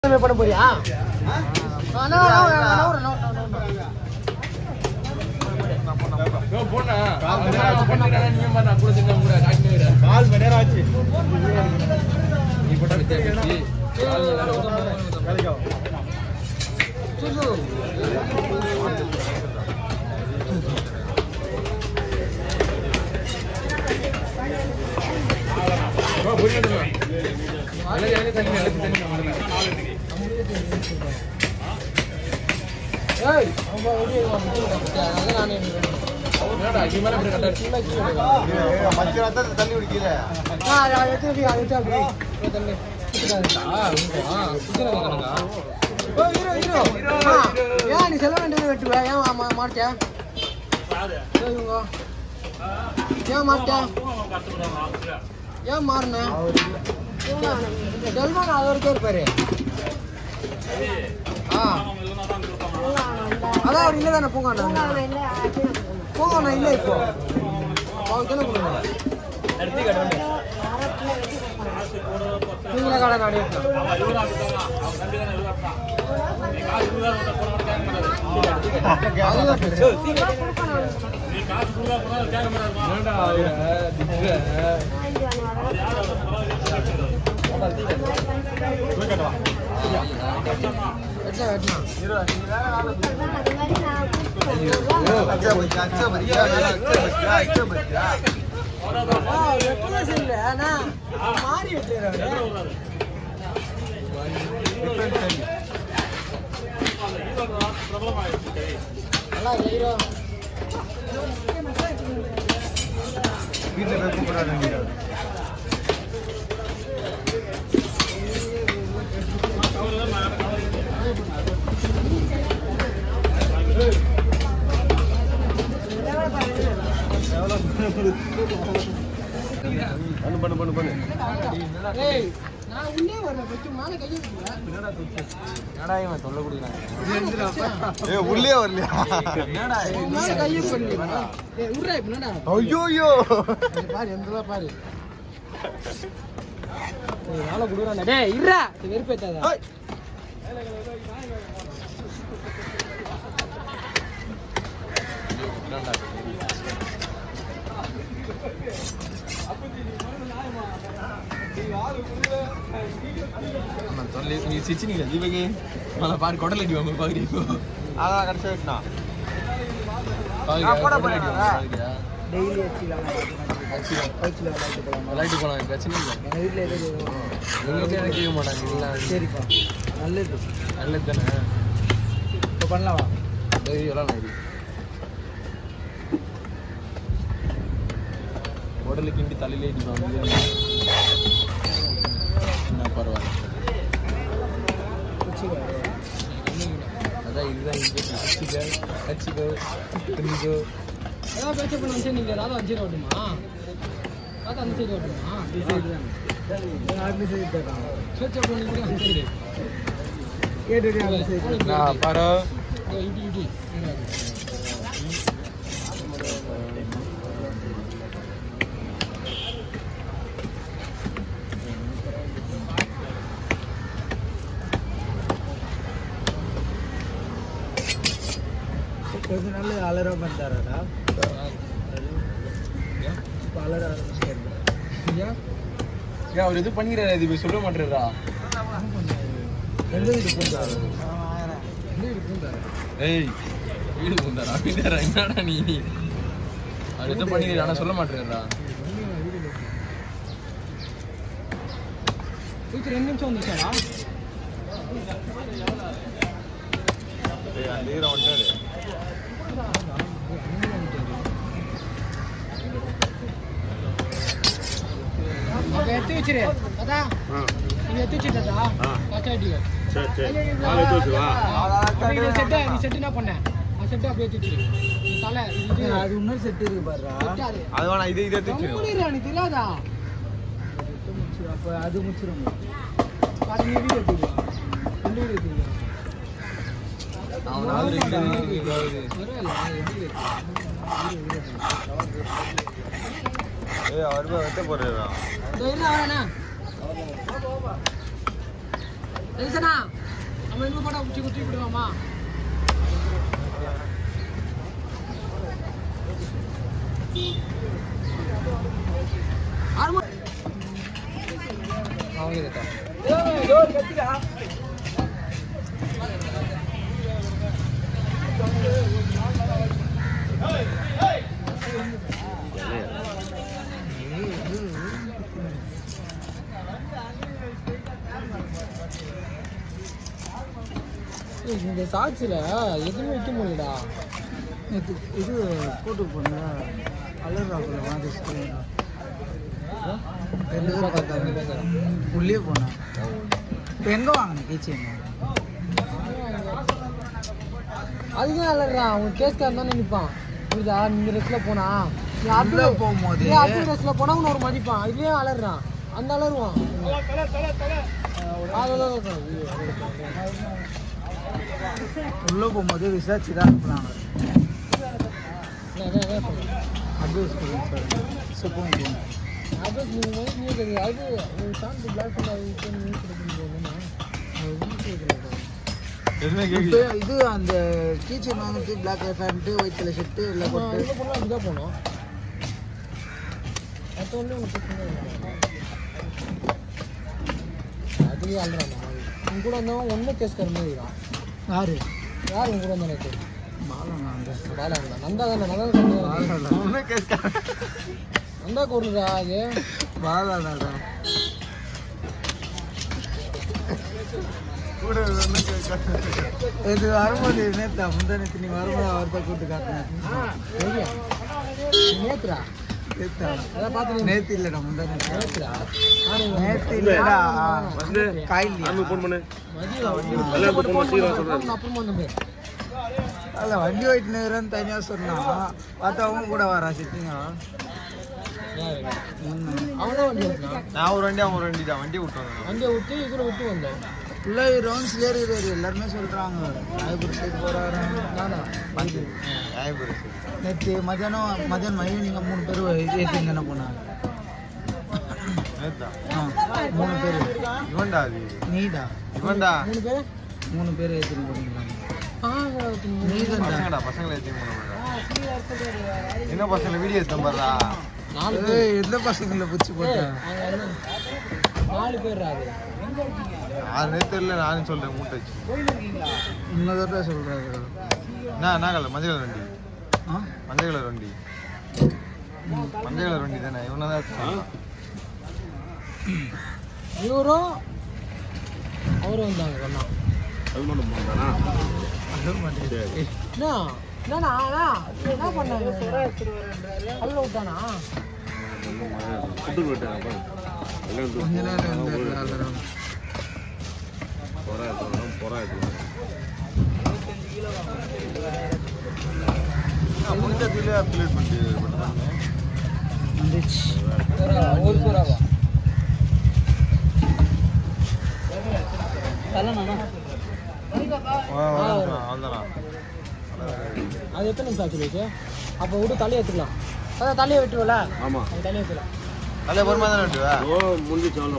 பண்ண போறியா அண்ணா, அண்ணா, அண்ணா, அண்ணா, ஒரு அண்ணா, அண்ணா, அண்ணா. கால் மணி நேரம் ஆச்சு வேலைக்கு சுசு. ஏய், அவங்க வெளியே வா, வெளியே வா. அதான் நானே மச்ச ரத்தத்தை தள்ளி குடிக்கல ஆ, அதை எடுத்து வை, அதை எடுத்து அப்படி. இதை தள்ளு. ஓ, இரு, இரு. ஆ, ஏன் நீ செல்ல வேண்டியது வெட்டுவ ஏன் மா- மா- மாட்ட ஏய், இவங்க. ஏன் மாட்ட ஏன் மாறின செல்வான் அது வரைக்கும் இருப்பாரு ஆ அதான் அவர் இல்லை தானே பூங்காண்ணா பூங்காண்ணா இல்லை இப்போ அவருக்கு தானே கொடுங்க நீங்களே கடை நாடி அச்சா பத்தியா அச்சா பத்தியா அச்சா பத்தியா அச்சா பத்தியா மாறி வச்சுறாரு நல்லா இல்லை ஹீரோ வீட்டுல வைக்க கூடாது பண்ணு பண்ணு பண்ணு பண்ணு ஏய் நான் உள்ளே வரல கொஞ்ச மேல கையை வைக்கல ஏ உள்ளே வரலையா உன் மேல கையை பண்ணி ஏய் உர்றா இப்ப என்னடா ஐயோ இங்க பாரு எந்தல பாரு ஏய் நாள குடுறானே டேய் இருடா இது வெறுப்பேத்தாத அதான் கடைசி வெட்டினா டெய்லி வச்சிக்கலாம் கோச்சில் விளையாட்டு போலாம் எங்க வீட்ல எதுவும் சரிப்பா நல்லது இப்போ பண்ணலாமா உடலுக்கு கிண்டி தலையிலே அடிப்பாங்க என்ன பரவாயில்ல அதான் இதுதான் இங்கே கச்சிக்கோ கச்சிக்கோ துணிக்கோ ஏதாவது பேச்ச பண்ண வந்து நீங்க ராதா அஞ்சு ஓட்டுமா ராதா அந்த சைடு ஓட்டுமா இந்த சைடு தான் அந்த சைடு தான் பேச்ச பண்ணி கூட அந்த சைடு கேட்டு அந்த சைடு நான் பாரு இடி இடி கொஞ்ச நாள் அலற பண்ணிட்டாரா அலற ஆரம்பிச்சிட்டாரு ஏன் அவர் இது பண்ணிக்கிறாரு இது போய் சொல்ல மாட்டேறா எந்த வீடு பூந்தாரு எந்த வீடு பூந்தாரு ஏய் வீடு பூந்தாரா வீடாரா என்னடா நீ அவர் எது பண்ணிக்கிறாரு ஆனா சொல்ல மாட்டேறா சூச்சு ரெண்டு நிமிஷம் வந்துச்சாடா அந்த ஈரம் வந்துட்டாரு அப்ப எடுத்து வச்சிரு அதான் நீ எடுத்து வச்சிட்டா கச்சாட்டியோ சரி சரி அப்ப இது செட்டு நீ செட்டு என்ன பண்ண அந்த செட்டு அப்படியே எடுத்து வச்சிரு நீ தலை இது அது இன்னொரு செட்டு இருக்கு பாருடா செட்டு அது அது வேணா இது இதை தூக்கி கம்முனிரா, நீ தெரியாதா அப்ப அது முடிச்சிரும் பாரு நீ வீடியோ எடுத்துக்கலாம் ரெண்டு வீடியோ எடுத்துக்கலாம் அவனாவது ரெண்டு வீடு இதாவது. பரவாயில்ல எப்படி இருக்கு ஏய் அவர் போய் வெட்ட போறாரா இதோ இருடா, வரேண்ணா. எலிசனா நம்ம இன்னும் போட்டா குச்சி குச்சி விடுவாமா இந்த சாட்சியில எதுவுமே வைக்க முடியலடா நேற்று இது போட்டு போன கலர் ராகுல வாங்கி ரெண்டு பேரும் பார்த்தாங்க உள்ளே போனேன் இப்போ எங்கே வாங்கினேன் கீச்சேன் அதுதான் அலறா அவன் கேஸ்கா இருந்தானே நிப்பான் புரியுதா இந்த ட்ரெஸ்ல போனா நீ உள்ள அப்துல் போகும்போது நீ அப்துல் ட்ரெஸ்ல போனா உன்னை ஒரு மதிப்பான் இதுலயே அலறான் அந்த அலறுவான் அதெல்லாம் இருக்கும். உள்ளே போகும்போது விசாரிச்சு தான் அனுப்புனாங்க என்ன, என்ன, என்ன சொல்ற? அட்வைஸ் கொடுங்க சார் சுப்பம் அது நீ வந்து நீ தெரியும். அது ஒரு சாந்தி பிளாக் பண்ண அது இப்போ நீ கொடுக்கணும் என்னன்னா அது ஒண்ணும் கேட்கல எதுவுமே இப்போ கேட்கல இது அந்த கீச்சன் வாங்கிட்டு black pant white colour shirt எல்லாம் நம்ம போட்டு உள்ள போனா அப்படிதான் போனோம் மற்ற ஒன்றும் உனக்கு பிரச்சனை இல்லை. அதுலயே அழுறான் அந்த மாதிரி உன் கூட வந்தவன் ஒன்றும் கேஸ்கார மாதிரி இருக்கான் யாரு யார் உன் கூட வந்தானே இப்போ பாலம் அங்கே பாலா இருந்தா நந்தா தானே நந்தா தானே பாலம் ஒன்றும் கேட்க நந்தா கூடுதா அது பாலாடா கூட ஒன்றும் கேட்க இது வரும்போது நேத்தா முந்தானத்து நீ வரும்போது அவர் தான் கூட்டு காட்டினேன் தெரியும் நேத்துரா நேத்தா அதான் பார்த்து நேத்து இல்லடா முந்தானத்து நேத்துரா நானும் நேத்து இல்லடா வந்து காயில் ஃபோன் பண்ணு மதியம் வெள்ளை போட்டு போட்டு phone சீக்கிரம் பண்ணு. சொல்றேன். நான் அப்புறமா வந்துடுறேன். அல்ல வண்டி ஓட்டிட்டு இருக்கிறேன்னு தனியா சொன்னான் பார்த்தா அவங்க கூட வரா சிட்டிங்க யாரு? முன்ன அவன்தான் வண்டி ஓட்டினான். நான் ஒரு வண்டி அவன் ஒரு வண்டி தான் வண்டி விட்டு வந்தேன் வண்டியை விட்டு இதுல விட்டு வந்தோம் ஃபுல்லா ரவுண்ட்ஸ் ஏறிடுறாரு எல்லாருமே சொல்றாங்க ராயபுரம் சைடு போறாரு நானா வந்து ராயபுரம் நேற்று மதியானம் மதியானம் ஈவினிங் மூணு பேர் ஏற்றிங்க தானே போனாங்க நேத்தா ஆ மூணு பேர் இவன்டா அது நீடா இவன்டா மூணு பேர் மூணு பேர் ஏற்றின்னு போனீங்களா நீ நீதான்டா பசங்கடா பசங்களை ஏற்றி என்ன பசங்களை வீடியோ எடுத்தேன் பாருடா நாலு பேர் ஏய், எந்த பசங்களை பிடிச்சி ஏய், போட்டேன் அவங்க என்ன? நாலு பேர் அது ஆறு நேரத்து இல்லை நானும் சொல்றேன் மூட்டை வச்சு இன்னொரு தடவை சொல்றாரு என்ன என்ன கலர் மஞ்சள் கலர் வண்டி ஆ மஞ்சள் கலர் வண்டி மஞ்சள் கலர் வண்டி தானே இவனை தான் இவரும் அவரும் வந்தாங்க ஒண்ணா அது மட்டும் போட்டானா அது மாட்டேங்குது என்ன என்னண்ணா அண்ணா, என்ன பண்ணாங்க அள்ள விட்டானா சுட்டு போயிட்டேன் கொஞ்ச நேரம் இருந்தாரு அலறம். முடிஞ்சதுல அப்ளேட் பண்ணி பண்ணுறாங்க வந்துச்சு ஒரு சூறாவா அவ்வளோதானா அது எத்தனை நிமிஷம் ஆச்சு வைக்க அப்போ விட்டு தலையை எடுத்துக்கலாம் அதான் தலையை வெட்டுவல ஆமாம் அது தலையை எடுத்துக்கலாம் அதில் பொறுமா தானே வெட்டுவா முடிஞ்சிச்சு